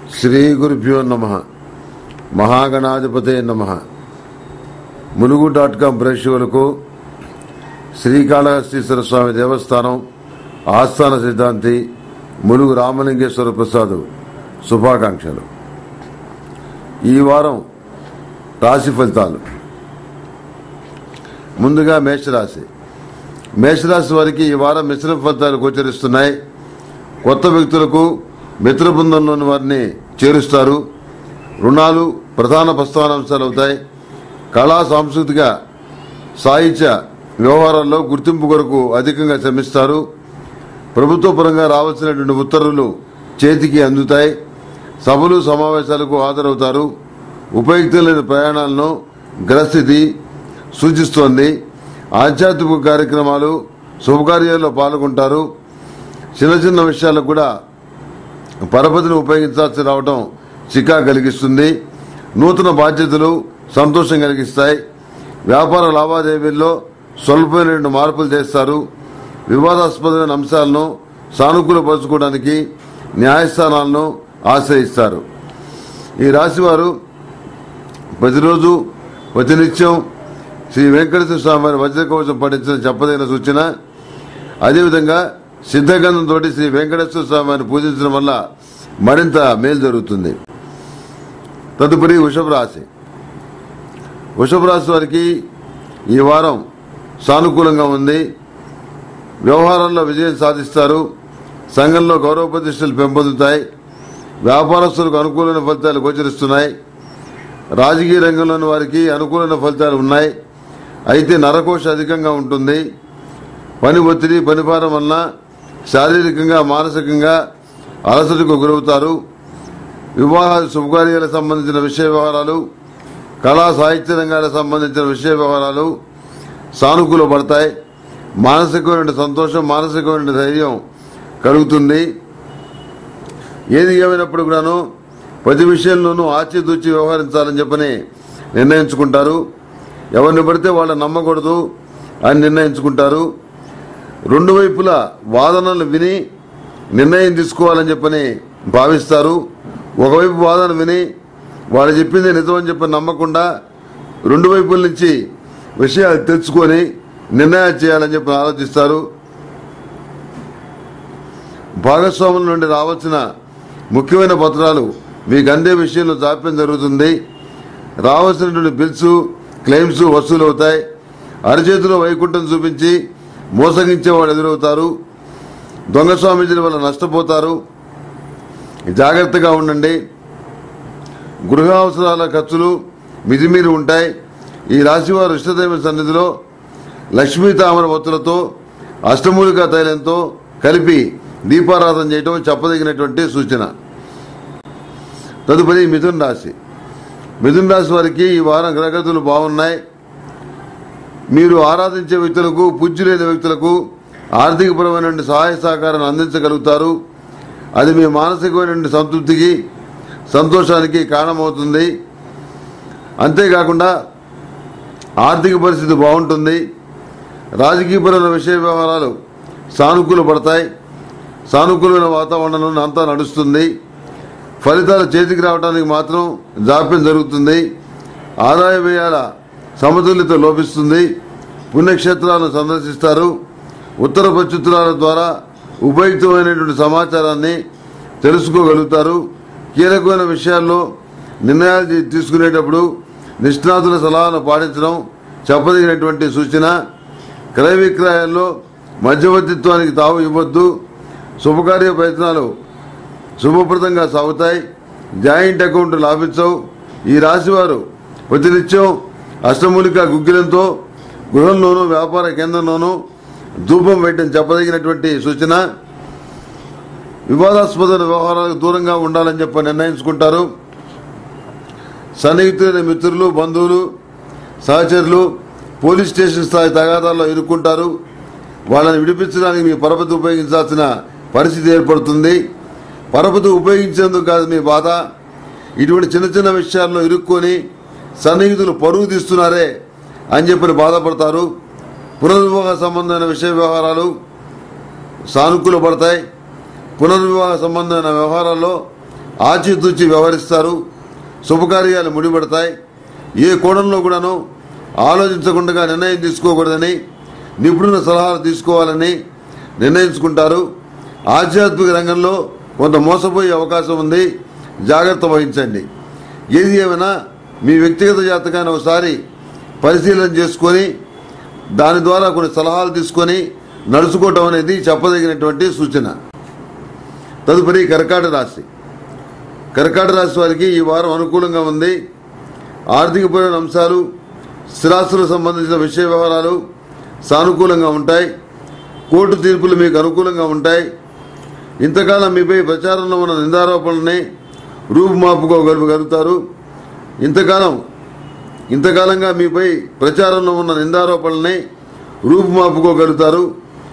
శ్రీ గురుభ్యో నమ మహాగణాధిపతే నమ ములుగు డాట్ కాం ప్రేక్షకులకు శ్రీకాళహస్తీశ్వర స్వామి దేవస్థానం ఆస్థాన సిద్ధాంతి ములుగు రామలింగేశ్వర ప్రసాద్ శుభాకాంక్షలు ఈ వారం రాశి ఫలితాలు ముందుగా మేషరాశి మేషరాశి వారికి ఈ వారం మిశ్రమ ఫలితాలు గోచరిస్తున్నాయి కొత్త వ్యక్తులకు మిత్ర బృందంలోని వారిని చేరుస్తారు రుణాలు ప్రధాన ప్రస్థానాంశాలు అవుతాయి కళా సాంస్కృతిక సాహిత్య వ్యవహారాల్లో గుర్తింపు కొరకు అధికంగా శ్రమిస్తారు ప్రభుత్వ పరంగా రావాల్సినటువంటి ఉత్తర్వులు చేతికి అందుతాయి సభలు సమావేశాలకు హాజరవుతారు ఉపయుక్తమైన ప్రయాణాలను గ్రస్థితి సూచిస్తోంది ఆధ్యాత్మిక కార్యక్రమాలు శుభకార్యాల్లో పాల్గొంటారు చిన్న చిన్న విషయాలకు కూడా పరపతిని ఉపయోగించాల్సి రావడం చికా కలిగిస్తుంది నూతన బాధ్యతలు సంతోషం కలిగిస్తాయి వ్యాపార లావాదేవీల్లో స్వల్పమైన మార్పులు చేస్తారు వివాదాస్పదమైన అంశాలను సానుకూలపరచుకోవడానికి న్యాయస్థానాలను ఆశ్రయిస్తారు ఈ రాశివారు ప్రతిరోజు ప్రతినిత్యం శ్రీ వెంకటేశ్వర స్వామి వారి వజ్రకవచం పఠించిన చెప్పదగిన సూచన అదేవిధంగా సిద్ధగంధంతో శ్రీ వెంకటేశ్వర స్వామి వారిని పూజించడం వల్ల మరింత మేలు జరుగుతుంది తదుపరి వృషభ రాశి వృషభ రాశి వారికి ఈ వారం సానుకూలంగా ఉంది వ్యవహారంలో విజయం సాధిస్తారు సంఘంలో గౌరవ ప్రతిష్టలు పెంపొందుతాయి వ్యాపారస్తులకు అనుకూలమైన ఫలితాలు గోచరిస్తున్నాయి రాజకీయ రంగంలోని వారికి అనుకూలమైన ఫలితాలు ఉన్నాయి అయితే నరకోశ అధికంగా ఉంటుంది పని ఒత్తిడి పనిభారం వలన శారీరకంగా మానసికంగా అలసటకు గురవుతారు వివాహ శుభకార్యాలకు సంబంధించిన విషయ వ్యవహారాలు కళా సాహిత్య రంగాలకు సంబంధించిన విషయ వ్యవహారాలు సానుకూల పడతాయి మానసికమైన సంతోషం మానసికమైన ధైర్యం కలుగుతుంది ఏది ఏమైనప్పుడు కూడాను ప్రతి విషయంలోనూ ఆచితూచి వ్యవహరించాలని చెప్పని నిర్ణయించుకుంటారు ఎవరిని పడితే వాళ్ళని నమ్మకూడదు అని నిర్ణయించుకుంటారు రెండు వైపులా వాదనలు విని నిర్ణయం తీసుకోవాలని చెప్పని భావిస్తారు ఒకవైపు వాదన విని వాళ్ళు చెప్పింది నిజమని చెప్పి నమ్మకుండా రెండు వైపుల నుంచి విషయాలు తెలుసుకొని నిర్ణయాలు చేయాలని చెప్పి ఆలోచిస్తారు భాగస్వాముల నుండి రావాల్సిన ముఖ్యమైన పత్రాలు మీకు అందే విషయంలో జాప్యం జరుగుతుంది రావాల్సినటువంటి బిల్స్ క్లెయిమ్స్ వసూలు అవుతాయి అరచేతిలో వైకుంఠం చూపించి మోసగించేవాడు ఎదురవుతారు దొంగ స్వామీజీల వల్ల నష్టపోతారు జాగ్రత్తగా ఉండండి గృహ అవసరాల ఖర్చులు మితిమీరి ఉంటాయి ఈ రాశివారు ఇష్టదైవ సన్నిధిలో లక్ష్మీ తామర ఒత్తులతో అష్టమూలికా తైలంతో కలిపి దీపారాధన చేయటం చెప్పదగినటువంటి సూచన తదుపరి మిథున్ రాశి మిథున్ రాశి వారికి ఈ వారం గ్రహగతులు బాగున్నాయి మీరు ఆరాధించే వ్యక్తులకు పూజ్యులైన వ్యక్తులకు ఆర్థికపరమైన సహాయ సహకారాన్ని అందించగలుగుతారు అది మీ మానసికమైన సంతృప్తికి సంతోషానికి కారణమవుతుంది అంతేకాకుండా ఆర్థిక పరిస్థితి బాగుంటుంది రాజకీయపరమైన విషయ వ్యవహారాలు సానుకూల పడతాయి సానుకూలమైన వాతావరణంలో అంతా నడుస్తుంది ఫలితాలు చేతికి రావడానికి మాత్రం జాప్యం జరుగుతుంది ఆదాయ వ్యయాల సమతుల్యత లోపిస్తుంది పుణ్యక్షేత్రాలను సందర్శిస్తారు ఉత్తర ప్రత్యుత్తరాల ద్వారా ఉపయుక్తమైనటువంటి సమాచారాన్ని తెలుసుకోగలుగుతారు కీలకమైన విషయాల్లో నిర్ణయాలు తీ- తీసుకునేటప్పుడు నిష్ణాతుల సలహాను పాటించడం చెప్పదగినటువంటి సూచన క్రయ విక్రయాల్లో మధ్యవర్తిత్వానికి తావు ఇవ్వద్దు శుభకార్య ప్రయత్నాలు శుభప్రదంగా సాగుతాయి జాయింట్ అకౌంట్ లాభించవు ఈ రాశివారు ప్రతినిత్యం అష్టమూలిక గుగ్గిలంతో గృహంలోనూ వ్యాపార కేంద్రంలోనూ ధూపం వేయటం చెప్పదగినటువంటి సూచన వివాదాస్పద వ్యవహారాలకు దూరంగా ఉండాలని చెప్పి నిర్ణయించుకుంటారు సన్నిహితులైన మిత్రులు బంధువులు సహచరులు పోలీస్ స్టేషన్ స్థాయి తగాదాల్లో ఇరుక్కుంటారు వాళ్ళని విడిపించడానికి మీ పరపతి ఉపయోగించాల్సిన పరిస్థితి ఏర్పడుతుంది పరపతి ఉపయోగించేందుకు కాదు మీ బాధ ఇటువంటి చిన్న చిన్న విషయాల్లో ఇరుక్కొని సన్నిహితులు పరుగు తీస్తున్నారే అని చెప్పి బాధపడతారు పునర్వివాహ సంబంధమైన విషయ వ్యవహారాలు సానుకూల పడతాయి పునర్వివాహ సంబంధమైన వ్యవహారాల్లో ఆచితూచి వ్యవహరిస్తారు శుభకార్యాలు ముడిపడతాయి ఏ కోణంలో కూడాను ఆలోచించకుండా నిర్ణయం తీసుకోకూడదని నిపుణుల సలహాలు తీసుకోవాలని నిర్ణయించుకుంటారు ఆధ్యాత్మిక రంగంలో కొంత మోసపోయే అవకాశం ఉంది జాగ్రత్త వహించండి ఏది ఏమైనా మీ వ్యక్తిగత జాతకాన్ని ఒకసారి పరిశీలన చేసుకొని దాని ద్వారా కొన్ని సలహాలు తీసుకొని నడుచుకోవటం అనేది చెప్పదగినటువంటి సూచన తదుపరి కర్కాట రాశి కర్కాట రాశి వారికి ఈ వారం అనుకూలంగా ఉంది ఆర్థికపరమైన అంశాలు స్థిరాస్తులకు సంబంధించిన విషయ వ్యవహారాలు సానుకూలంగా ఉంటాయి కోర్టు తీర్పులు మీకు అనుకూలంగా ఉంటాయి ఇంతకాలం మీపై ప్రచారంలో ఉన్న నిందారోపణల్ని రూపుమాపుకోగలుగుతారు ఇంతకాలం ఇంతకాలంగా మీపై ప్రచారంలో ఉన్న నిందారోపణల్ని రూపుమాపుకోగలుగుతారు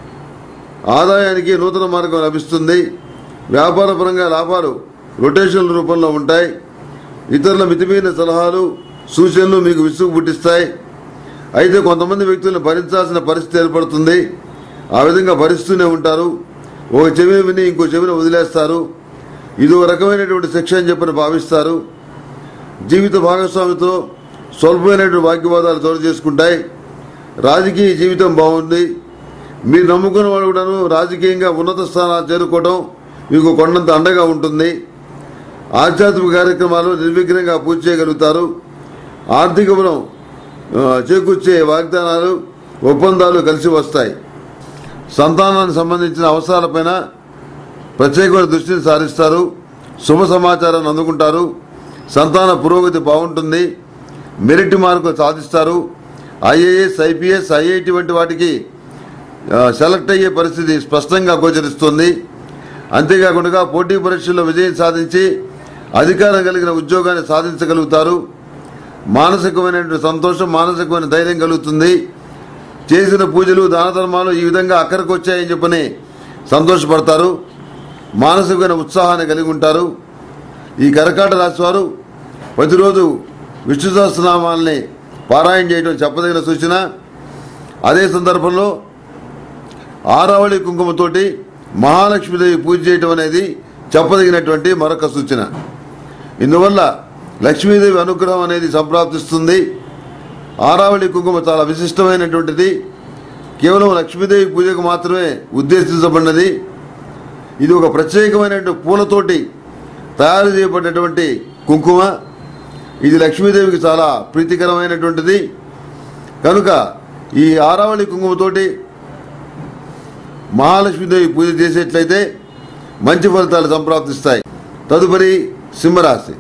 ఆదాయానికి నూతన మార్గం లభిస్తుంది వ్యాపారపరంగా లాభాలు రొటేషన్ల రూపంలో ఉంటాయి ఇతరుల మితిమీరిన సలహాలు సూచనలు మీకు విసుగు పుట్టిస్తాయి అయితే కొంతమంది వ్యక్తులను భరించాల్సిన పరిస్థితి ఏర్పడుతుంది ఆ విధంగా భరిస్తూనే ఉంటారు ఒక చెవిని విని ఇంకో చెవిని వదిలేస్తారు ఇది ఒక రకమైనటువంటి శిక్ష అని చెప్పని భావిస్తారు జీవిత భాగస్వామితో స్వల్పమైనటువంటి వాగ్యవాదాలు చోటు చేసుకుంటాయి రాజకీయ జీవితం బాగుంది మీరు నమ్ముకున్న వాళ్ళు కూడాను రాజకీయంగా ఉన్నత స్థానాలు చేరుకోవడం మీకు కొండంత అండగా ఉంటుంది ఆధ్యాత్మిక కార్యక్రమాలు నిర్విఘ్నంగా పూర్తి చేయగలుగుతారు ఆర్థిక బలం ఆ, చేకూర్చే వాగ్దానాలు ఒప్పందాలు కలిసి వస్తాయి సంతానానికి సంబంధించిన అవసరాలపైన ప్రత్యేకమైన దృష్టిని సారిస్తారు శుభ సమాచారాన్ని అందుకుంటారు సంతాన పురోగతి బాగుంటుంది మెరిట్ మార్కులు సాధిస్తారు ఐఏఎస్ ఐపీఎస్ ఐఐటి వంటి వాటికి ఆ, సెలెక్ట్ అయ్యే పరిస్థితి స్పష్టంగా గోచరిస్తుంది అంతేకాకుండా పోటీ పరీక్షల్లో విజయం సాధించి అధికారం కలిగిన ఉద్యోగాన్ని సాధించగలుగుతారు మానసికమైనటువంటి సంతోషం మానసికమైన ధైర్యం కలుగుతుంది చేసిన పూజలు దాన ధర్మాలు ఈ విధంగా అక్కడికి వచ్చాయని చెప్పని సంతోషపడతారు మానసికమైన ఉత్సాహాన్ని కలిగి ఉంటారు ఈ కరకాట రాశి వారు ప్రతిరోజు విష్ణు సహస్రనామాల్ని పారాయణ చేయడం చెప్పదగిన సూచన అదే సందర్భంలో ఆరావళి కుంకుమతోటి మహాలక్ష్మీదేవి పూజ చేయటం అనేది చెప్పదగినటువంటి మరొక సూచన ఇందువల్ల లక్ష్మీదేవి అనుగ్రహం అనేది సంప్రాప్తిస్తుంది ఆరావళి కుంకుమ చాలా విశిష్టమైనటువంటిది కేవలం లక్ష్మీదేవి పూజకు మాత్రమే ఉద్దేశించబడినది ఇది ఒక ప్రత్యేకమైనటువంటి పూలతోటి తయారు చేయబడినటువంటి కుంకుమ ఇది లక్ష్మీదేవికి చాలా ప్రీతికరమైనటువంటిది కనుక ఈ ఆరావళి కుంకుమతోటి మహాలక్ష్మీదేవి పూజ చేసేట్లయితే మంచి ఫలితాలు సంప్రాప్తిస్తాయి తదుపరి సింహరాశి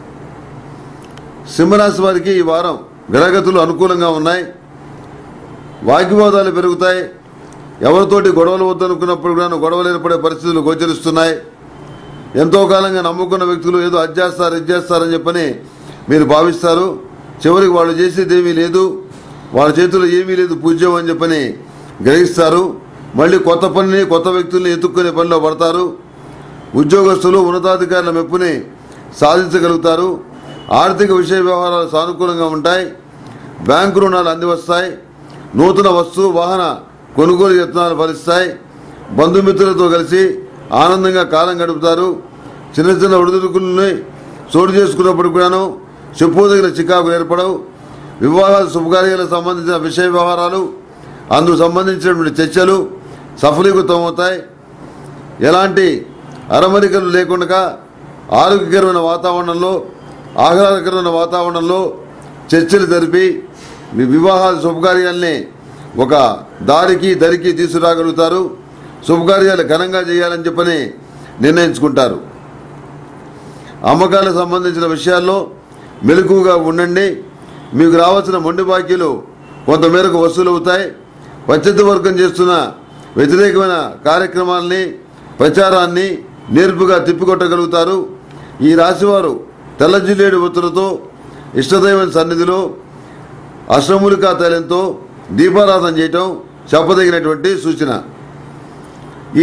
సింహరాశి వారికి ఈ వారం గ్రహగతులు అనుకూలంగా ఉన్నాయి వాగ్వివాదాలు పెరుగుతాయి ఎవరితోటి గొడవలు వద్దనుకున్నప్పుడు కూడా గొడవలు ఏర్పడే పరిస్థితులు గోచరిస్తున్నాయి ఎంతో కాలంగా నమ్ముకున్న వ్యక్తులు ఏదో అది చేస్తారు ఇది చేస్తారని చెప్పని మీరు భావిస్తారు చివరికి వాళ్ళు చేసేది ఏమీ లేదు వాళ్ళ చేతిలో ఏమీ లేదు పూజ్యం అని చెప్పని గ్రహిస్తారు మళ్ళీ కొత్త పనిని కొత్త వ్యక్తుల్ని ఎత్తుక్కునే పనిలో పడతారు ఉద్యోగస్తులు ఉన్నతాధికారుల మెప్పుని సాధించగలుగుతారు ఆర్థిక విషయ వ్యవహారాలు సానుకూలంగా ఉంటాయి బ్యాంకు రుణాలు అందివస్తాయి నూతన వస్తు వాహన కొనుగోలు యత్నాలు ఫలిస్తాయి బంధుమిత్రులతో కలిసి ఆనందంగా కాలం గడుపుతారు చిన్న చిన్న ఒడిదుడుకుల్ని చోటు చేసుకున్నప్పుడు కూడాను చెప్పుదగిన చికాకులు ఏర్పడవు వివాహాల శుభకార్యాలకు సంబంధించిన విషయ వ్యవహారాలు అందుకు సంబంధించినటువంటి చర్చలు సఫలీకృతం అవుతాయి ఎలాంటి అరమరికలు లేకుండా ఆరోగ్యకరమైన వాతావరణంలో ఆహ్లాదకరమైన వాతావరణంలో చర్చలు జరిపి మీ వివాహాల శుభకార్యాల్ని ఒక దారికి దరికి తీసుకురాగలుగుతారు శుభకార్యాలు ఘనంగా చేయాలని చెప్పని నిర్ణయించుకుంటారు అమ్మకాలకు సంబంధించిన విషయాల్లో మెలకుగా ఉండండి మీకు రావాల్సిన మొండి బాకీలు కొంతమేరకు వసూలు అవుతాయి పచ్చతి వర్గం చేస్తున్న వ్యతిరేకమైన కార్యక్రమాల్ని ప్రచారాన్ని నేర్పుగా తిప్పికొట్టగలుగుతారు ఈ రాశివారు తెల్ల జిల్లేడు ఒత్తులతో ఇష్టదైవం సన్నిధిలో అష్టమూలికా తైలంతో దీపారాధన చేయటం చెప్పదగినటువంటి సూచన ఈ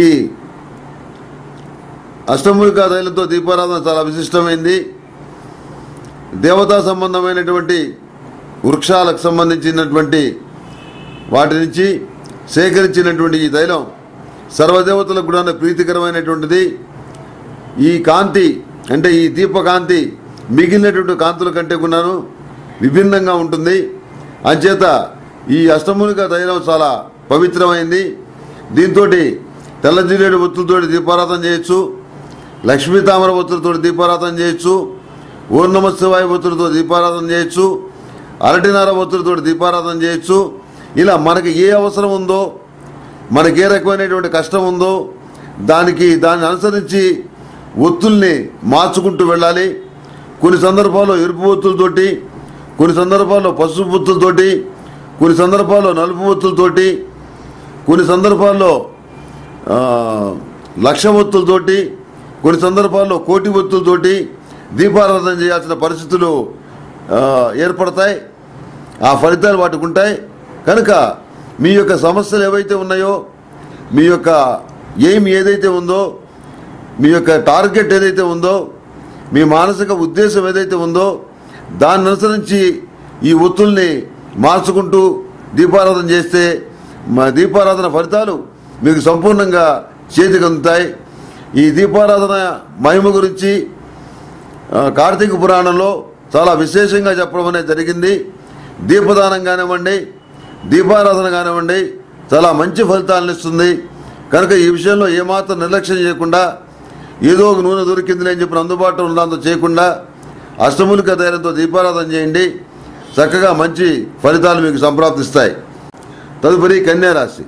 అష్టమూలికా తైలంతో దీపారాధన చాలా విశిష్టమైంది దేవతా సంబంధమైనటువంటి వృక్షాలకు సంబంధించినటువంటి వాటి నుంచి సేకరించినటువంటి ఈ తైలం సర్వదేవతలకు కూడా ప్రీతికరమైనటువంటిది ఈ కాంతి అంటే ఈ దీపకాంతి మిగిలినటువంటి కాంతుల కంటే కూడాను విభిన్నంగా ఉంటుంది అంచేత ఈ అష్టమునిక తైలం చాలా పవిత్రమైంది దీంతో తెల్ల జిల్లేడు ఒత్తులతో దీపారాధన చేయొచ్చు లక్ష్మీ తామర ఒత్తులతో దీపారాధన చేయొచ్చు ఓం నమ శివాయ ఒత్తులతో దీపారాధన చేయొచ్చు అరటినార ఒత్తులతో దీపారాధన చేయొచ్చు ఇలా మనకి ఏ అవసరం ఉందో మనకి ఏ రకమైనటువంటి కష్టం ఉందో దానికి దాన్ని అనుసరించి ఒత్తుల్ని మార్చుకుంటూ వెళ్ళాలి కొన్ని సందర్భాల్లో ఎరుపు ఒత్తులతోటి కొన్ని సందర్భాల్లో పసుపు ఒత్తులతోటి కొన్ని సందర్భాల్లో నలుపు ఒత్తులతోటి కొన్ని సందర్భాల్లో ఆ, లక్ష ఒత్తులతోటి కొన్ని సందర్భాల్లో కోటి ఒత్తులతోటి దీపారాధన చేయాల్సిన పరిస్థితులు ఆ, ఏర్పడతాయి ఆ ఫలితాలు వాటికి ఉంటాయి కనుక మీ యొక్క సమస్యలు ఏవైతే ఉన్నాయో మీ యొక్క ఎయిమ్ ఏదైతే ఉందో మీ యొక్క టార్గెట్ ఏదైతే ఉందో మీ మానసిక ఉద్దేశం ఏదైతే ఉందో దాన్ని అనుసరించి ఈ ఒత్తుల్ని మార్చుకుంటూ దీపారాధన చేస్తే మా దీపారాధన ఫలితాలు మీకు సంపూర్ణంగా చేతికి అందుతాయి ఈ దీపారాధన మహిమ గురించి ఆ, కార్తీక పురాణంలో చాలా విశేషంగా చెప్పడం అనేది జరిగింది దీపదానం కానివ్వండి దీపారాధన కానివ్వండి చాలా మంచి ఫలితాలను ఇస్తుంది కనుక ఈ విషయంలో ఏమాత్రం నిర్లక్ష్యం చేయకుండా ఏదో ఒక నూనె దొరికింది అని చెప్పిన అందుబాటులో ఉన్నంత చేయకుండా అష్టములిక ధైర్యంతో దీపారాధన చేయండి చక్కగా మంచి ఫలితాలు మీకు సంప్రాప్తిస్తాయి తదుపరి కన్యారాశి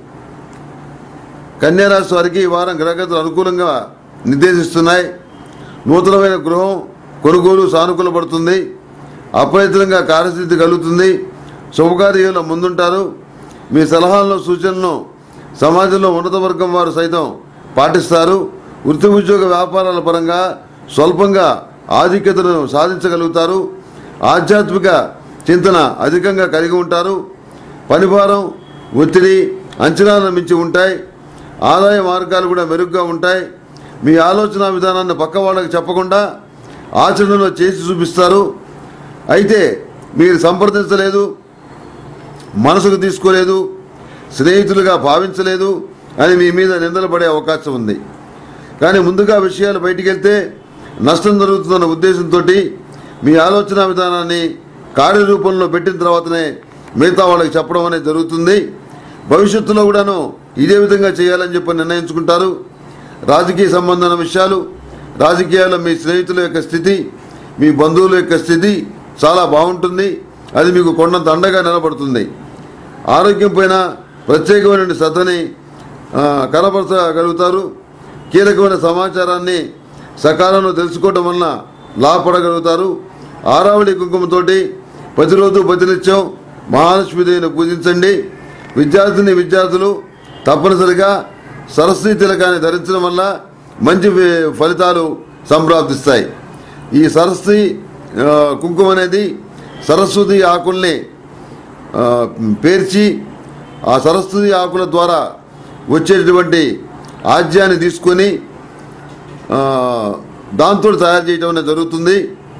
కన్యారాశి వారికి ఈ వారం గ్రహగతులు అనుకూలంగా నిర్దేశిస్తున్నాయి నూతనమైన గృహం కొనుగోలు సానుకూల పడుతుంది అప్రయత్నంగా కార్యసిద్ధి కలుగుతుంది శుభకార్యాల్లో ముందుంటారు మీ సలహాలను సూచనలను సమాజంలో ఉన్నత వర్గం వారు సైతం పాటిస్తారు వృత్తి ఉద్యోగ వ్యాపారాల పరంగా స్వల్పంగా ఆధిక్యతను సాధించగలుగుతారు ఆధ్యాత్మిక చింతన అధికంగా కలిగి ఉంటారు పనిభారం ఒత్తిడి అంచనాలను మించి ఉంటాయి ఆదాయ మార్గాలు కూడా మెరుగ్గా ఉంటాయి మీ ఆలోచన విధానాన్ని పక్క వాళ్ళకి చెప్పకుండా ఆచరణలో చేసి చూపిస్తారు అయితే మీరు సంప్రదించలేదు మనసుకు తీసుకోలేదు స్నేహితులుగా భావించలేదు అని మీ మీద నిందలు పడే అవకాశం ఉంది కానీ ముందుగా విషయాలు బయటికి వెళ్తే నష్టం జరుగుతుందన్న ఉద్దేశంతో మీ ఆలోచన విధానాన్ని కార్యరూపంలో పెట్టిన తర్వాతనే మిగతా వాళ్ళకి చెప్పడం అనేది జరుగుతుంది భవిష్యత్తులో కూడాను ఇదే విధంగా చేయాలని చెప్పి నిర్ణయించుకుంటారు రాజకీయ సంబంధమైన విషయాలు రాజకీయాల్లో మీ స్నేహితుల యొక్క స్థితి మీ బంధువుల యొక్క స్థితి చాలా బాగుంటుంది అది మీకు కొండంత అండగా నిలబడుతుంది ఆరోగ్యం పైన ప్రత్యేకమైన శ్రద్ధని ఆ, కనపరచగలుగుతారు కీలకమైన సమాచారాన్ని సకాలంలో తెలుసుకోవడం వలన లాభపడగలుగుతారు ఆరావళి కుంకుమతోటి ప్రతిరోజు ప్రతినిత్యం మహాలక్ష్మీదేవిని పూజించండి విద్యార్థిని విద్యార్థులు తప్పనిసరిగా సరస్వతి తిలకాన్ని ధరించడం వల్ల మంచి ఫి- ఫలితాలు సంప్రాప్తిస్తాయి ఈ సరస్వతి ఆ, కుంకుమ అనేది సరస్వతి ఆకుల్ని ఆ, పేర్చి ఆ సరస్వతి ఆకుల ద్వారా వచ్చేటటువంటి ఆజ్యాన్ని తీసుకొని ఆ, దాంతో తయారు చేయడం అనేది జరుగుతుంది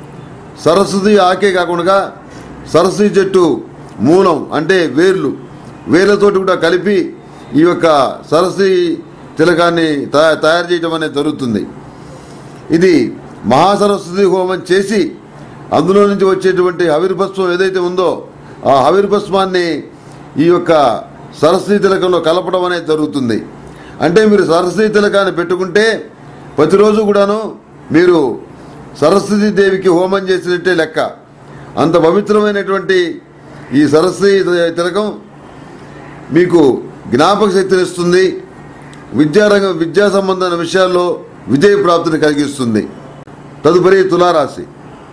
సరస్వతి ఆకే కాకుండా సరస్వతి చెట్టు మూలం అంటే వేర్లు వేర్లతోటి కూడా కలిపి ఈ యొక్క సరస్వతి తిలకాన్ని తయా- తయారు చేయడం అనేది జరుగుతుంది ఇది మహాసరస్వతి హోమం చేసి అందులో నుంచి వచ్చేటువంటి ఆవిర్భస్వం ఏదైతే ఉందో ఆ ఆవిర్భస్వాన్ని ఈ యొక్క సరస్వతి తిలకంలో కలపడం అనేది జరుగుతుంది అంటే మీరు సరస్వతి తిలకాన్ని పెట్టుకుంటే ప్రతిరోజు కూడాను మీరు సరస్వతి దేవికి హోమం చేసినట్టే లెక్క అంత పవిత్రమైనటువంటి ఈ సరస్వతి తిలకం మీకు జ్ఞాపక శక్తిని ఇస్తుంది విద్యారంగం విద్యా సంబంధమైన విషయాల్లో విజయ ప్రాప్తిని కలిగిస్తుంది తదుపరి తులారాశి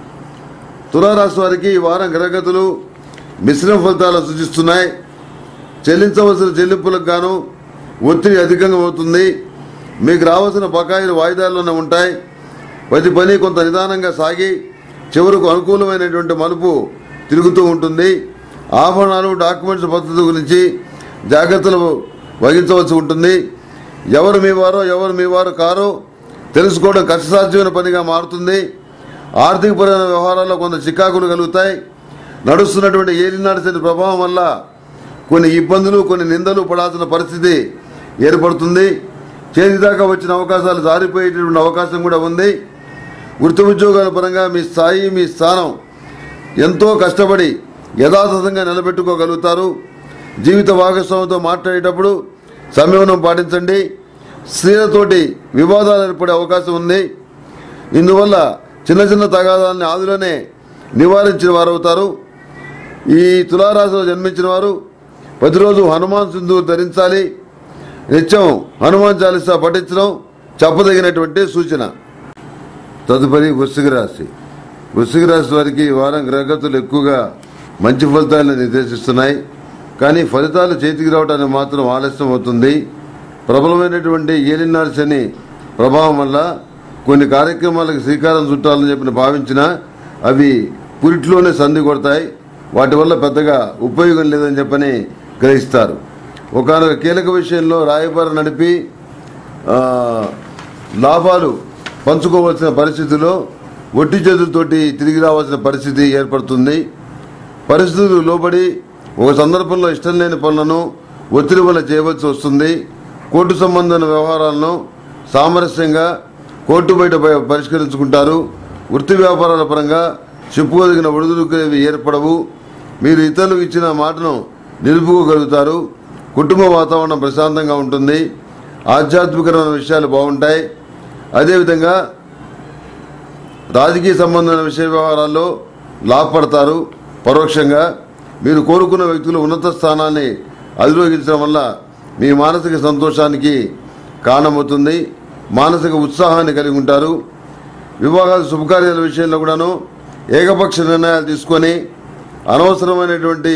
తులారాశి వారికి ఈ వారం గ్రహగతులు మిశ్రమ ఫలితాలు సూచిస్తున్నాయి చెల్లించవలసిన చెల్లింపులకు గాను ఒత్తిడి అధికంగా అవుతుంది మీకు రావాల్సిన బకాయిలు వాయిదాల్లోనే ఉంటాయి ప్రతి పని కొంత నిదానంగా సాగి చివరకు అనుకూలమైనటువంటి మలుపు తిరుగుతూ ఉంటుంది ఆభరణాలు డాక్యుమెంట్స్ పద్ధతి గురించి జాగ్రత్తలు వహించవలసి ఉంటుంది ఎవరు మీ వారో ఎవరు మీ వారు కారో తెలుసుకోవడం కష్టసాధ్యమైన పనిగా మారుతుంది ఆర్థికపరమైన వ్యవహారాల్లో కొంత చికాకులు కలుగుతాయి నడుస్తున్నటువంటి ఏలినాడు శని ప్రభావం వల్ల కొన్ని ఇబ్బందులు కొన్ని నిందలు పడాల్సిన పరిస్థితి ఏర్పడుతుంది చేతి దాకా వచ్చిన అవకాశాలు జారిపోయేటటువంటి అవకాశం కూడా ఉంది వృత్తి ఉద్యోగాల పరంగా మీ స్థాయి మీ స్థానం ఎంతో కష్టపడి యథాతథంగా నిలబెట్టుకోగలుగుతారు జీవిత భాగస్వామితో మాట్లాడేటప్పుడు సంయమనం పాటించండి స్త్రీలతోటి వివాదాలు ఏర్పడే అవకాశం ఉంది ఇందువల్ల చిన్న చిన్న తగాదాలని ఆదిలోనే నివారించిన వారు అవుతారు ఈ తులారాశిలో జన్మించిన వారు ప్రతిరోజు హనుమాన్ సింధూరు ధరించాలి నిత్యం హనుమాన్ చాలీసా పఠించడం చెప్పదగినటువంటి సూచన తదుపరి వృశ్చిక రాశి వృశ్చిక రాశి వారికి ఈ వారం గ్రహగతులు ఎక్కువగా మంచి ఫలితాలను నిర్దేశిస్తున్నాయి కానీ ఫలితాలు చేతికి రావడానికి మాత్రం ఆలస్యం అవుతుంది ప్రబలమైనటువంటి ఏలినాడు శని ప్రభావం వల్ల కొన్ని కార్యక్రమాలకు శ్రీకారం చుట్టాలని చెప్పిన భావించినా అవి పురిట్లోనే సంధి కొడతాయి వాటి వల్ల పెద్దగా ఉపయోగం లేదని చెప్పని గ్రహిస్తారు ఒకనొక కీలక విషయంలో రాయబారం నడిపి ఆ, లాభాలు పంచుకోవాల్సిన పరిస్థితిలో ఒట్టి చేతులతోటి తిరిగి రావాల్సిన పరిస్థితి ఏర్పడుతుంది పరిస్థితులు లోబడి ఒక సందర్భంలో ఇష్టం లేని పనులను ఒత్తిడి వల్ల చేయవలసి వస్తుంది కోర్టు సంబంధమైన వ్యవహారాలను సామరస్యంగా కోర్టు బయట ప- పరిష్కరించుకుంటారు వృత్తి వ్యాపారాల పరంగా చెప్పుకోదగిన ఒడిదుడుకునేవి ఏర్పడవు మీరు ఇతరులకు ఇచ్చిన మాటను నిలుపుకోగలుగుతారు కుటుంబ వాతావరణం ప్రశాంతంగా ఉంటుంది ఆధ్యాత్మికమైన విషయాలు బాగుంటాయి అదేవిధంగా రాజకీయ సంబంధమైన విషయ వ్యవహారాల్లో లాభపడతారు పరోక్షంగా మీరు కోరుకున్న వ్యక్తులు ఉన్నత స్థానాన్ని అధిరోహించడం వల్ల మీ మానసిక సంతోషానికి కారణమవుతుంది మానసిక ఉత్సాహాన్ని కలిగి ఉంటారు వివాహాల శుభకార్యాల విషయంలో కూడాను ఏకపక్ష నిర్ణయాలు తీసుకొని అనవసరమైనటువంటి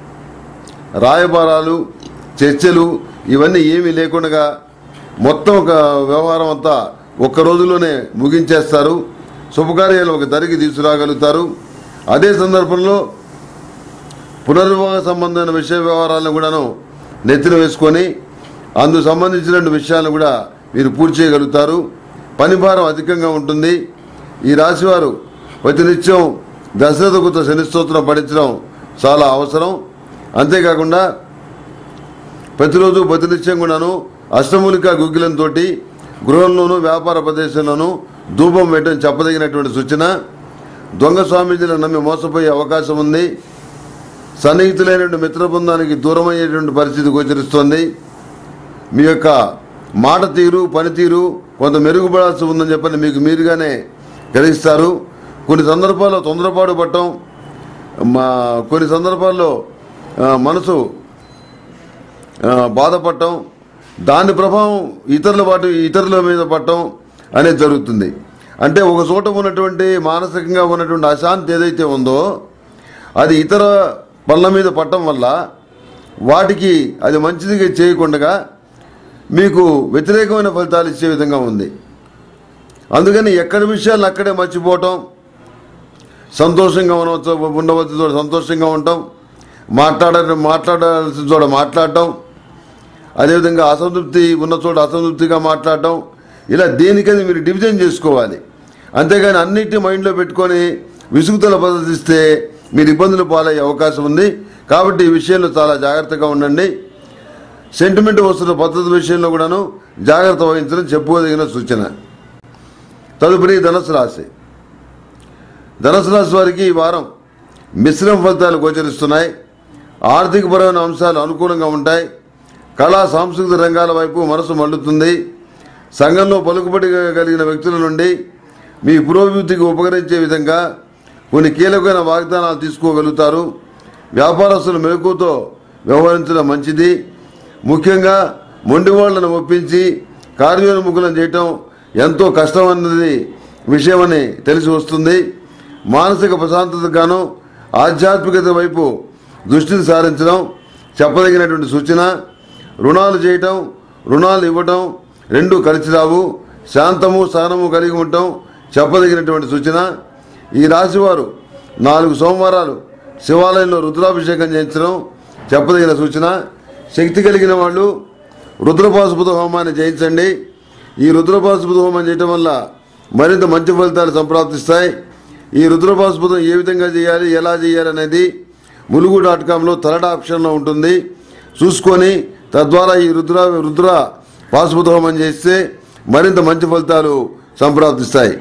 రాయబారాలు చర్చలు ఇవన్నీ ఏమీ లేకుండా మొత్తం ఒక వ్యవహారం అంతా ఒక్క రోజులోనే ముగించేస్తారు శుభకార్యాలు ఒక దరికి తీసుకురాగలుగుతారు అదే సందర్భంలో పునర్వివాహ సంబంధమైన విషయ వ్యవహారాలను కూడాను నెత్తిన వేసుకొని అందుకు సంబంధించిన విషయాలను కూడా మీరు పూర్తి చేయగలుగుతారు పని భారం అధికంగా ఉంటుంది ఈ రాశివారు ప్రతినిత్యం దశరథకృత శనిస్తోత్రం పఠించడం చాలా అవసరం అంతేకాకుండా ప్రతిరోజు ప్రతినిత్యం కూడాను అష్టమూలిక గుగ్గిలంతో గృహంలోనూ వ్యాపార ప్రదేశంలోనూ ధూపం వేయడం చెప్పదగినటువంటి సూచన దొంగ స్వామీజీలను నమ్మి మోసపోయే అవకాశం ఉంది సన్నిహితులైనటువంటి మిత్ర బృందానికి దూరం అయ్యేటువంటి పరిస్థితి గోచరిస్తోంది మీ యొక్క మాట తీరు పనితీరు కొంత మెరుగుపడాల్సి ఉందని చెప్పని మీకు మీరుగానే గ్రహిస్తారు కొన్ని సందర్భాల్లో తొందరపాటు పట్టడం మా కొన్ని సందర్భాల్లో ఆ, మనసు ఆ, బాధపడటం దాని ప్రభావం ఇతరుల వాటి ఇతరుల మీద పడటం అనేది జరుగుతుంది అంటే ఒక చోట ఉన్నటువంటి మానసికంగా ఉన్నటువంటి అశాంతి ఏదైతే ఉందో అది ఇతర పనుల మీద పడటం వల్ల వాటికి అది మంచిదిగా చేయకుండా మీకు వ్యతిరేకమైన ఫలితాలు ఇచ్చే విధంగా ఉంది అందుకని ఎక్కడి విషయాలను అక్కడే మర్చిపోవటం సంతోషంగా ఉండవచ్చు ఉండవలసిన చోట సంతోషంగా ఉంటాం మాట్లాడ మాట్లాడాల్సిన చోట మాట్లాడటం అదేవిధంగా అసంతృప్తి ఉన్న చోట అసంతృప్తిగా మాట్లాడటం ఇలా దేనికది మీరు డివిజన్ చేసుకోవాలి అంతేగాని అన్నిటి మైండ్లో పెట్టుకొని విసుగుతల ప్రదర్శిస్తే మీరు ఇబ్బందులు పాలయ్యే అవకాశం ఉంది కాబట్టి ఈ విషయంలో చాలా జాగ్రత్తగా ఉండండి సెంటిమెంట్ వస్తున్న పద్ధతి విషయంలో కూడాను జాగ్రత్త వహించడం చెప్పుకోదగిన సూచన తదుపరి ధనుసు రాశి ధనుసు రాశి వారికి ఈ వారం మిశ్రమ ఫలితాలు గోచరిస్తున్నాయి ఆర్థికపరమైన అంశాలు అనుకూలంగా ఉంటాయి కళా సాంస్కృతిక రంగాల వైపు మనసు మళ్ళుతుంది సంఘంలో పలుకుబడి కలిగిన వ్యక్తుల నుండి మీ పురోభివృద్ధికి ఉపకరించే విధంగా కొన్ని కీలకమైన వాగ్దానాలు తీసుకోగలుగుతారు వ్యాపారస్తులు మెలకుతో వ్యవహరించడం మంచిది ముఖ్యంగా మొండి వాళ్ళను ఒప్పించి కార్యోన్ముఖులను చేయటం ఎంతో కష్టమన్నది విషయమని తెలిసి వస్తుంది మానసిక ప్రశాంతతగాను ఆధ్యాత్మికత వైపు దృష్టిని సారించడం చెప్పదగినటువంటి సూచన రుణాలు చేయటం రుణాలు ఇవ్వటం రెండు కలిసి రావు శాంతము సహనము కలిగి ఉండటం చెప్పదగినటువంటి సూచన ఈ రాశివారు నాలుగు సోమవారాలు శివాలయంలో రుద్రాభిషేకం చేయించడం చెప్పదగిన సూచన శక్తి కలిగిన వాళ్ళు రుద్రపాశుపత హోమాన్ని చేయించండి ఈ రుద్రపాశుపత హోమం చేయటం వల్ల మరింత మంచి ఫలితాలు సంప్రాప్తిస్తాయి ఈ రుద్రపాశుపతం ఏ విధంగా చేయాలి ఎలా చేయాలి అనేది ములుగు డాట్ కామ్లో థర్డ్ ఆప్షన్లో ఉంటుంది చూసుకొని తద్వారా ఈ రుద్ర రుద్ర పాశుపత హోమం చేస్తే మరింత మంచి ఫలితాలు సంప్రాప్తిస్తాయి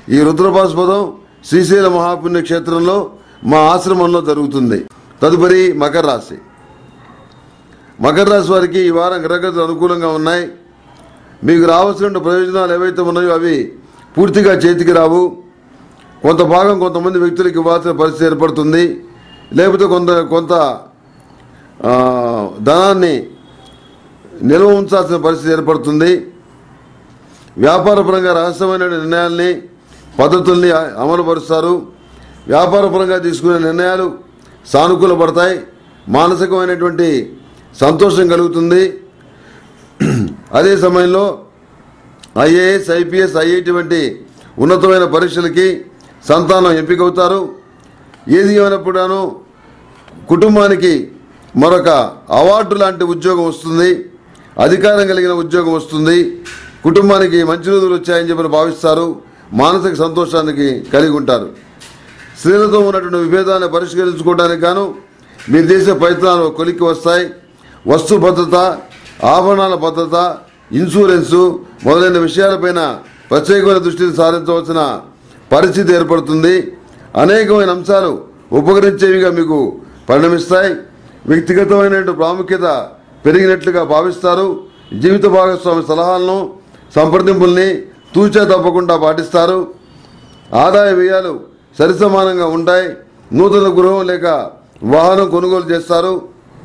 ఈ రుద్రపాస్పదం శ్రీశైల మహాపుణ్య క్షేత్రంలో మా ఆశ్రమంలో జరుగుతుంది తదుపరి మకర రాశి మకర రాశి వారికి ఈ వారం గ్రహగతులు అనుకూలంగా ఉన్నాయి మీకు రావాల్సిన ప్రయోజనాలు ఏవైతే ఉన్నాయో అవి పూర్తిగా చేతికి రావు కొంత భాగం కొంతమంది వ్యక్తులకు ఇవ్వాల్సిన పరిస్థితి ఏర్పడుతుంది లేకపోతే కొంత కొంత ఆ, ధనాన్ని నిల్వ ఉంచాల్సిన పరిస్థితి ఏర్పడుతుంది వ్యాపారపరంగా రహస్యమైన నిర్ణయాల్ని పద్ధతుల్ని అమలుపరుస్తారు వ్యాపారపరంగా తీసుకునే నిర్ణయాలు సానుకూల పడతాయి మానసికమైనటువంటి సంతోషం కలుగుతుంది అదే సమయంలో ఐఏఎస్ ఐపీఎస్ ఐఐటి వంటి ఉన్నతమైన పరీక్షలకి సంతానం ఎంపికవుతారు ఏది ఏమైనప్పుడూ కుటుంబానికి మరొక అవార్డు లాంటి ఉద్యోగం వస్తుంది అధికారం కలిగిన ఉద్యోగం వస్తుంది కుటుంబానికి మంచి రోజులు వచ్చాయని చెప్పి భావిస్తారు మానసిక సంతోషానికి కలిగి ఉంటారు స్త్రీలతో ఉన్నటువంటి విభేదాన్ని పరిష్కరించుకోవడానికి గాను మీరు చేసే ప్రయత్నాలు కొలిక్కి వస్తాయి వస్తు భద్రత ఆభరణాల భద్రత ఇన్సూరెన్సు మొదలైన విషయాలపైన ప్రత్యేకమైన దృష్టిని సారించవలసిన పరిస్థితి ఏర్పడుతుంది అనేకమైన అంశాలు ఉపకరించేవిగా మీకు పరిణమిస్తాయి వ్యక్తిగతమైన ప్రాముఖ్యత పెరిగినట్లుగా భావిస్తారు జీవిత భాగస్వామి సలహాలను సంప్రదింపుల్ని తూచా తప్పకుండా పాటిస్తారు ఆదాయ వ్యయాలు సరిసమానంగా ఉంటాయి నూతన గృహం లేక వాహనం కొనుగోలు చేస్తారు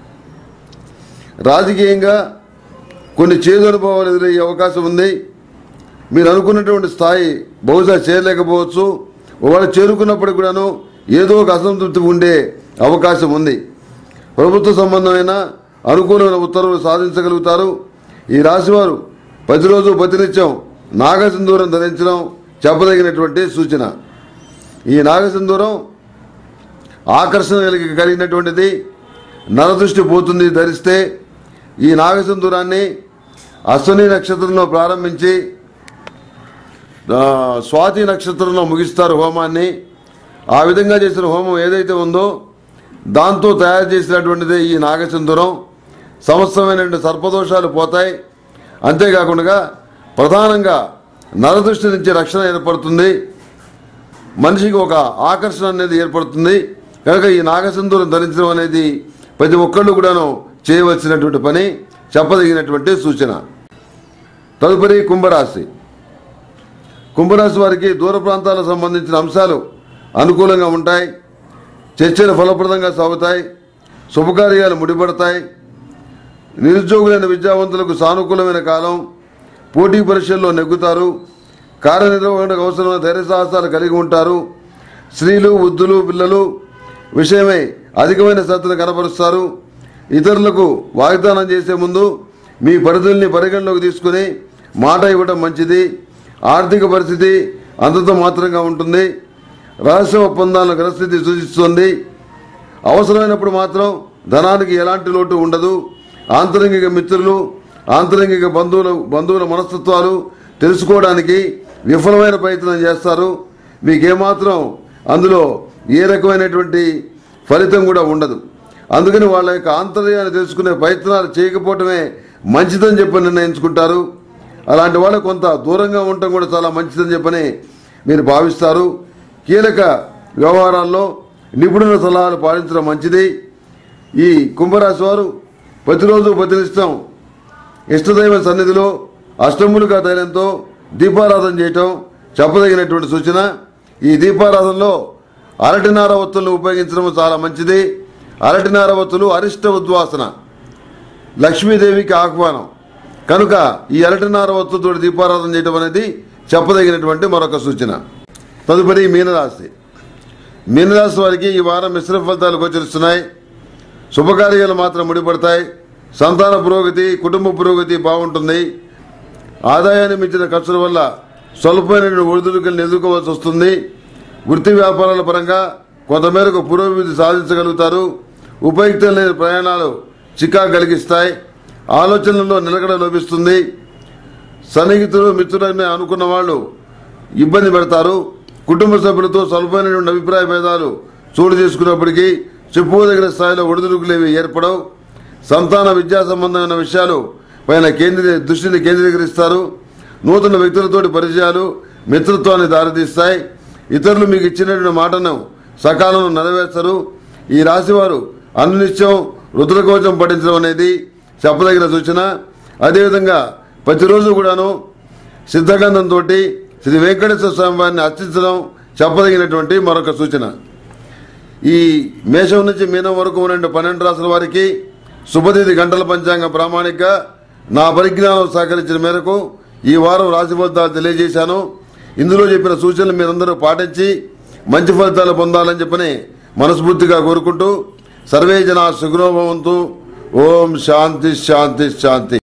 రాజకీయంగా కొన్ని చేదు అనుభవాలు ఎదురయ్యే అవకాశం ఉంది మీరు అనుకున్నటువంటి స్థాయి బహుశా చేరలేకపోవచ్చు వాళ్ళు చేరుకున్నప్పటికి కూడాను ఏదో ఒక అసంతృప్తి ఉండే అవకాశం ఉంది ప్రభుత్వ సంబంధమైన అనుకూలమైన ఉత్తర్వులు సాధించగలుగుతారు ఈ రాశివారు ప్రతిరోజు ప్రతినిత్యం నాగసింధూరం ధరించడం చెప్పదగినటువంటి సూచన ఈ నాగసింధూరం ఆకర్షణ కలిగి కలిగినటువంటిది నరదృష్టి పోతుంది ధరిస్తే ఈ నాగసింధూరాన్ని అశ్వని నక్షత్రంలో ప్రారంభించి ఆ, స్వాతి నక్షత్రంలో ముగిస్తారు హోమాన్ని ఆ విధంగా చేసిన హోమం ఏదైతే ఉందో దాంతో తయారు చేసినటువంటిది ఈ నాగసింధూరం సమస్తమైనటువంటి సర్పదోషాలు పోతాయి అంతేకాకుండా ప్రధానంగా నరదృష్టి నుంచి రక్షణ ఏర్పడుతుంది మనిషికి ఒక ఆకర్షణ అనేది ఏర్పడుతుంది కనుక ఈ నాగసింధూరం ధరించడం అనేది ప్రతి ఒక్కళ్ళు కూడాను చేయవలసినటువంటి పని చెప్పదగినటువంటి సూచన తదుపరి కుంభరాశి కుంభరాశి వారికి దూర ప్రాంతాలకు సంబంధించిన అంశాలు అనుకూలంగా ఉంటాయి చర్చలు ఫలప్రదంగా సాగుతాయి శుభకార్యాలు ముడిపడతాయి నిరుద్యోగులైన విద్యావంతులకు సానుకూలమైన కాలం పోటీ పరీక్షల్లో నెగ్గుతారు కార్యనిర్వహణకు అవసరమైన ధైర్య సాహసాలు కలిగి ఉంటారు స్త్రీలు వృద్ధులు పిల్లలు విషయమై అధికమైన శ్రద్ధను కనబరుస్తారు ఇతరులకు వాగ్దానం చేసే ముందు మీ పరిధుల్ని పరిగణలోకి తీసుకుని మాట ఇవ్వడం మంచిది ఆర్థిక పరిస్థితి అంతతో మాత్రంగా ఉంటుంది రహస్య ఒప్పందాలను గ్రస్థితి సూచిస్తుంది అవసరమైనప్పుడు మాత్రం ధనానికి ఎలాంటి లోటు ఉండదు ఆంతరంగిక మిత్రులు ఆంతరంగిక బంధువుల బంధువుల మనస్తత్వాలు తెలుసుకోవడానికి విఫలమైన ప్రయత్నం చేస్తారు మీకేమాత్రం అందులో ఏ రకమైనటువంటి ఫలితం కూడా ఉండదు అందుకని వాళ్ళ యొక్క ఆంతర్యాన్ని తెలుసుకునే ప్రయత్నాలు చేయకపోవటమే మంచిదని చెప్పి నిర్ణయించుకుంటారు అలాంటి వాళ్ళు కొంత దూరంగా ఉండటం కూడా చాలా మంచిదని చెప్పని మీరు భావిస్తారు కీలక వ్యవహారాల్లో నిపుణుల సలహాలు పాటించడం మంచిది ఈ కుంభరాశి వారు ప్రతిరోజు ప్రతినిష్టం ఇష్టదైవ సన్నిధిలో అష్టములుగా తైలంతో దీపారాధన చేయటం చెప్పదగినటువంటి సూచన ఈ దీపారాధనలో అరటినార ఒత్తులను ఉపయోగించడం చాలా మంచిది అరటినార ఒత్తులు అరిష్ట ఉద్వాసన లక్ష్మీదేవికి ఆహ్వానం కనుక ఈ అరటినార ఒత్తుతో దీపారాధన చేయడం అనేది చెప్పదగినటువంటి మరొక సూచన తదుపరి మీనరాశి మీనరాశి వారికి ఈ వారం మిశ్రమ ఫలితాలు గోచరిస్తున్నాయి శుభకార్యాలు మాత్రం ముడిపడతాయి సంతాన పురోగతి కుటుంబ పురోగతి బాగుంటుంది ఆదాయాన్ని మించిన ఖర్చుల వల్ల స్వల్పమైన ఒడిదుడుకులను ఎదుర్కోవాల్సి వస్తుంది వృత్తి వ్యాపారాల పరంగా కొంతమేరకు పురోభివృద్ధి సాధించగలుగుతారు ఉపయుక్తం లేని ప్రయాణాలు చికా కలిగిస్తాయి ఆలోచనల్లో నిలకడ లభిస్తుంది సన్నిహితులు మిత్రులని అనుకున్న వాళ్ళు ఇబ్బంది పెడతారు కుటుంబ సభ్యులతో స్వల్పమైనటువంటి అభిప్రాయ భేదాలు చోటు చేసుకున్నప్పటికీ చెప్పుకోదగిన స్థాయిలో ఒడిదుడుకులేవి ఏర్పడవు సంతాన విద్యా సంబంధమైన విషయాలు పైన కేంద్రీ దృష్టిని కేంద్రీకరిస్తారు నూతన వ్యక్తులతోటి పరిచయాలు మిత్రత్వాన్ని దారితీస్తాయి ఇతరులు మీకు ఇచ్చినటువంటి మాటను సకాలంలో నెరవేర్చరు ఈ రాశివారు అనునిత్యం రుద్రకవచం పఠించడం అనేది చెప్పదగిన సూచన అదేవిధంగా ప్రతిరోజు కూడాను సిద్ధగంధంతో శ్రీ వెంకటేశ్వర స్వామి వారిని అర్చించడం చెప్పదగినటువంటి మరొక సూచన ఈ మేషం నుంచి మీనం వరకు ఉన్న పన్నెండు రాసుల వారికి శుభతిథి గంటల పంచాంగం ప్రామాణిక నా పరిజ్ఞానం సహకరించిన మేరకు ఈ వారం రాశి ఫలితాలు తెలియజేశాను ఇందులో చెప్పిన సూచనలు మీరందరూ పాటించి మంచి ఫలితాలు పొందాలని చెప్పని మనస్ఫూర్తిగా కోరుకుంటూ సర్వే జన సుగ్రోభవంతు ఓం శాంతి శాంతి శాంతి